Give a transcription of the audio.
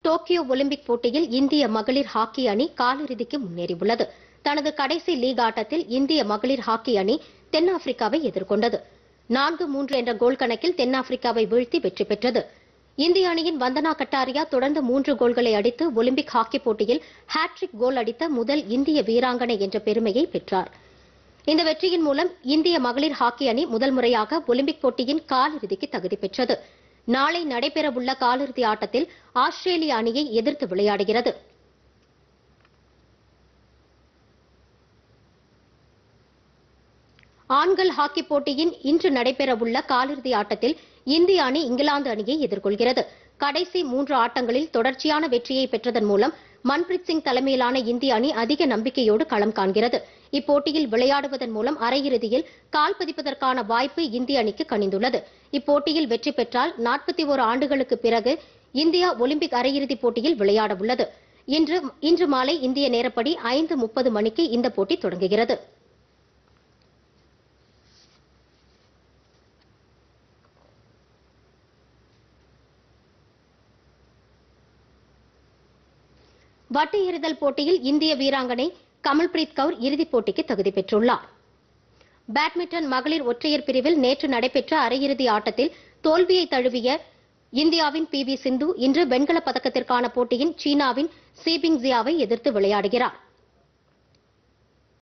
Tokyo Olympic போட்டியில் இந்திய மகளிர் ஹாக்கி அணி காலிறுதிக்கு முன்னேறியுள்ளது தனது கடைசி லீக் ஆட்டத்தில் இந்திய மகளிர் ஹாக்கி அணி தென்னாப்பிரிக்காவை எதிர்கொண்டது நான்கு மூன்று என்ற கோல் கணக்கில் தென்னாப்பிரிக்காவை வீழ்த்தி வெற்றி பெற்றது இந்திய அணியின் வந்தனா கட்டாரியா தொடர்ந்து மூன்று கோல்களை அடித்து ஒலிம்பிக் ஹாக்கி போட்டியில் ஹாட்ரிக் கோல் அடித்த முதல் இந்திய வீராங்கனை என்ற பெருமையை பெற்றார் இந்த வெற்றியின் மூலம் இந்திய மகளிர் ஹாக்கி அணி முதல் முறையாக ஒலிம்பிக் போட்டியின் காலிறுதிக்கு தகுதி பெற்றது நாளை நடைபெறவுள்ள காலிறுதி ஆட்டத்தில் ஆஸ்திரேலிய அணியை எதிர்த்து விளையாடுகிறது ஆண்கள் ஹாக்கி போட்டியின் இன்று நடைபெறவுள்ள காலிறுதி ஆட்டத்தில் இந்திய அணி இங்கிலாந்து அணியை எதிர்கொள்கிறது கடைசி மூன்று ஆட்டங்களில் தொடர்ச்சியான வெற்றியை பெற்றதன் மூலம் மன்பிரீத் சிங் தலைமையிலான இந்திய அணி அதிக நம்பிக்கையோடு களம் காண்கிறது இப்போட்டியில் விளையாடுவதன் மூலம் அரையிறுதியில் கால் பதிப்பதற்கான வாய்ப்பு இந்திய அணிக்கு கணிந்துள்ளது இப்போட்டியில் வெற்றி பெற்றால் நாற்பத்தி ஓரு ஆண்டுகளுக்கு பிறகு இந்தியா ஒலிம்பிக் அரையிறுதிப் போட்டியில் விளையாட உள்ளது இன்று இன்று மாலை இந்திய நேரப்படி ஐந்து முப்பது மணிக்கு இந்த போட்டி தொடங்குகிறது வட்டு எறிதல் போட்டியில் இந்திய வீராங்கனை கமல்பிரீத் கவுர் இறுதிப் போட்டிக்கு தகுதி பெற்றுள்ளார் பேட்மிண்டன் மகளிர் ஒற்றையர் பிரிவில் நேற்று நடைபெற்ற அரையிறுதி ஆட்டத்தில் தோல்வியை தழுவிய இந்தியாவின் பி வி சிந்து இன்று வெண்கலப் பதக்கத்திற்கான போட்டியின் சீனாவின் சீபிங் ஜியாவை எதிர்த்து விளையாடுகிறார்